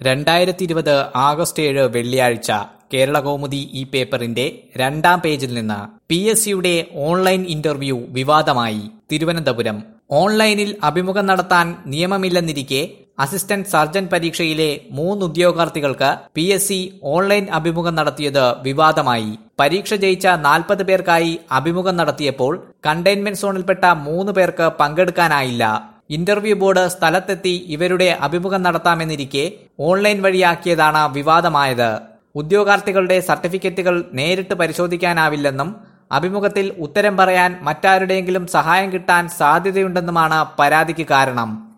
രണ്ടായിരത്തി ഇരുപത് ആഗസ്റ്റ് ഏഴ് വെള്ളിയാഴ്ച കേരള കൗമുദി ഈ പേപ്പറിന്റെ രണ്ടാം പേജിൽ നിന്ന് പി എസ് സിയുടെ ഓൺലൈൻ ഇന്റർവ്യൂ വിവാദമായി തിരുവനന്തപുരം ഓൺലൈനിൽ അഭിമുഖം നടത്താൻ നിയമമില്ലെന്നിരിക്കെ അസിസ്റ്റന്റ് സർജൻ പരീക്ഷയിലെ മൂന്ന് ഉദ്യോഗാർത്ഥികൾക്ക് പി എസ് സി ഓൺലൈൻ അഭിമുഖം നടത്തിയത് വിവാദമായി പരീക്ഷ ജയിച്ച നാൽപ്പത് പേർക്കായി അഭിമുഖം നടത്തിയപ്പോൾ കണ്ടെയ്ൻമെന്റ് സോണിൽപ്പെട്ട മൂന്ന് പേർക്ക് പങ്കെടുക്കാനായില്ല ഇന്റർവ്യൂ ബോർഡ് സ്ഥലത്തെത്തി ഇവരുടെ അഭിമുഖം നടത്താമെന്നിരിക്കെ ഓൺലൈൻ വഴിയാക്കിയതാണ് വിവാദമായത് ഉദ്യോഗാർത്ഥികളുടെ സർട്ടിഫിക്കറ്റുകൾ നേരിട്ട് പരിശോധിക്കാനാവില്ലെന്നും അഭിമുഖത്തിൽ ഉത്തരം പറയാൻ മറ്റാരുടെയെങ്കിലും സഹായം കിട്ടാൻ സാധ്യതയുണ്ടെന്നുമാണ് പരാതിക്ക് കാരണം